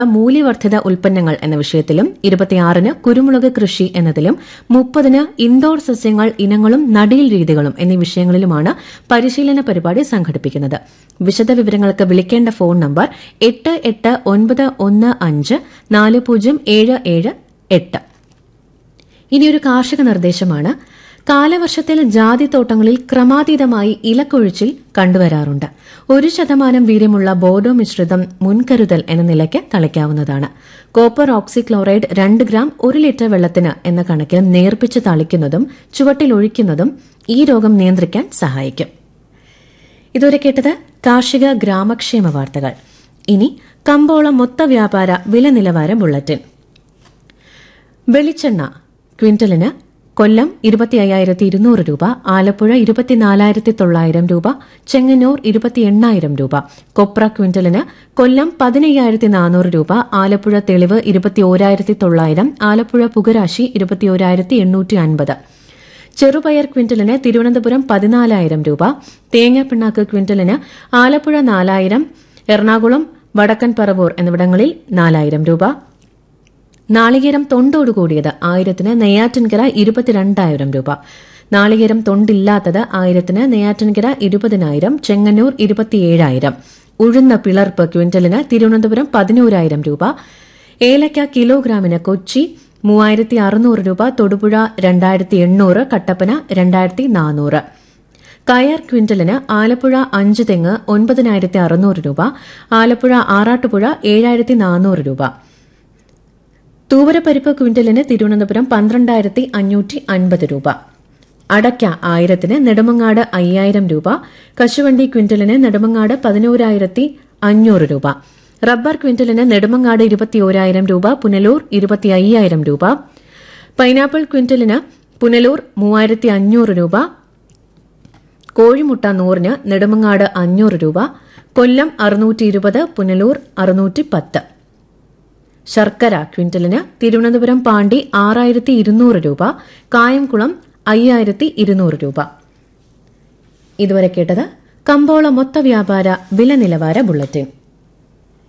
മൂല്യവർദ്ധിത ഉൽപ്പന്നങ്ങൾ എന്ന വിഷയത്തിലും ഇരുപത്തിയാറിന് കുരുമുളക് കൃഷി എന്നതിലും മുപ്പതിന് ഇൻഡോർ സസ്യങ്ങൾ ഇനങ്ങളും നടീൽ രീതികളും എന്നീ വിഷയങ്ങളിലുമാണ് പരിശീലന പരിപാടി സംഘടിപ്പിക്കുന്നത് വിശദവിവരങ്ങൾക്ക് വിളിക്കേണ്ട ഫോൺ നമ്പർ എട്ട് എട്ട് ഒൻപത് ഒന്ന് അഞ്ച് നാല് പൂജ്യം ഏഴ് ഏഴ് എട്ട് ഇനിയൊരു കാർഷിക നിർദ്ദേശമാണ് കാലവർഷത്തിൽ ജാതിത്തോട്ടങ്ങളിൽ ക്രമാതീതമായി ഇലക്കൊഴിച്ചിൽ കണ്ടുവരാറുണ്ട് ഒരു ശതമാനം വീര്യമുള്ള ബോഡോ മിശ്രിതം മുൻകരുതൽ എന്ന നിലയ്ക്ക് തളിക്കാവുന്നതാണ് കോപ്പർ ഓക്സിക്ലോറൈഡ് രണ്ട് ഗ്രാം ഒരു ലിറ്റർ വെള്ളത്തിന് എന്ന കണക്കിൽ നേർപ്പിച്ച് തളിക്കുന്നതും ചുവട്ടിൽ ഒഴിക്കുന്നതും ഈ രോഗം നിയന്ത്രിക്കാൻ സഹായിക്കും ഇതുവരെ കേട്ടത് കാർഷിക ഗ്രാമക്ഷേമ വാർത്തകൾ ഇനി കമ്പോള മൊത്ത വ്യാപാര വില നിലവാര ബുള്ളറ്റിൻ വെളിച്ചെണ്ണ ക്വിന്റലിന് കൊല്ലം ഇരുപത്തി അയ്യായിരത്തി ഇരുന്നൂറ് രൂപ ആലപ്പുഴ ഇരുപത്തിനാലായിരത്തി തൊള്ളായിരം രൂപ ചെങ്ങന്നൂർ ഇരുപത്തി എണ്ണായിരം രൂപ കൊപ്ര ക്വിന്റലിന് കൊല്ലം പതിനയ്യായിരത്തി നാനൂറ് രൂപ ആലപ്പുഴ തെളിവ് ഇരുപത്തി ഓരായിരത്തി തൊള്ളായിരം ആലപ്പുഴ പുകരാശി ഇരുപത്തി ഓരായിരത്തി എണ്ണൂറ്റി അൻപത് ചെറുപയർ ക്വിന്റലിന് തിരുവനന്തപുരം പതിനാലായിരം രൂപ തേങ്ങാപ്പിണ്ണാക്ക് ക്വിന്റലിന് ആലപ്പുഴ നാലായിരം എറണാകുളം വടക്കൻ പറവൂർ എന്നിവിടങ്ങളിൽ നാലായിരം രൂപ നാളികേരം തൊണ്ടോടുകൂടിയത് ആയിരത്തിന് നെയ്യാറ്റിൻകര ഇരുപത്തിരണ്ടായിരം രൂപ നാളികേരം തൊണ്ടില്ലാത്തത് ആയിരത്തിന് നെയ്യാറ്റിൻകര ഇരുപതിനായിരം ചെങ്ങന്നൂർ ഇരുപത്തിയേഴായിരം ഉഴുന്ന പിളർപ്പ് ക്വിന്റലിന് തിരുവനന്തപുരം പതിനോരായിരം രൂപ ഏലക്ക കിലോഗ്രാമിന് കൊച്ചി മൂവായിരത്തി അറുന്നൂറ് രൂപ തൊടുപുഴ രണ്ടായിരത്തി എണ്ണൂറ് കട്ടപ്പന രണ്ടായിരത്തി നാനൂറ് കയർ ക്വിന്റലിന് ആലപ്പുഴ അഞ്ച് തെങ്ങ് ഒൻപതിനായിരത്തി അറുന്നൂറ് രൂപ ആലപ്പുഴ ആറാട്ടുപുഴ ഏഴായിരത്തി നാനൂറ് രൂപ തൂവരപ്പരിപ്പ് ക്വിന്റലിന് തിരുവനന്തപുരം പന്ത്രണ്ടായിരത്തി അഞ്ഞൂറ്റി അൻപത് രൂപ അടയ്ക്ക ആയിരത്തിന് നെടുമങ്ങാട് അയ്യായിരം രൂപ കശുവണ്ടി ക്വിന്റലിന് നെടുമങ്ങാട് പതിനോരായിരത്തി അഞ്ഞൂറ് രൂപ റബ്ബർ ക്വിന്റലിന് നെടുമങ്ങാട് ഇരുപത്തിയോരായിരം രൂപ പുനലൂർ ഇരുപത്തി അയ്യായിരം രൂപ പൈനാപ്പിൾ ക്വിന്റലിന് പുനലൂർ മൂവായിരത്തി അഞ്ഞൂറ് രൂപ കോഴിമുട്ട നൂറിന് നെടുമങ്ങാട് അഞ്ഞൂറ് രൂപ കൊല്ലം അറുന്നൂറ്റി ഇരുപത് പുനലൂർ അറുന്നൂറ്റി പത്ത് ശർക്കര ക്വിന്റലിന് തിരുവനന്തപുരം പാണ്ടി ആറായിരത്തി ഇരുന്നൂറ് രൂപ കായംകുളം അയ്യായിരത്തി ഇരുന്നൂറ് രൂപ ഇതുവരെ കേട്ടത് കമ്പോള മൊത്ത വ്യാപാര വില നിലവാര ബുള്ളറ്റിൻ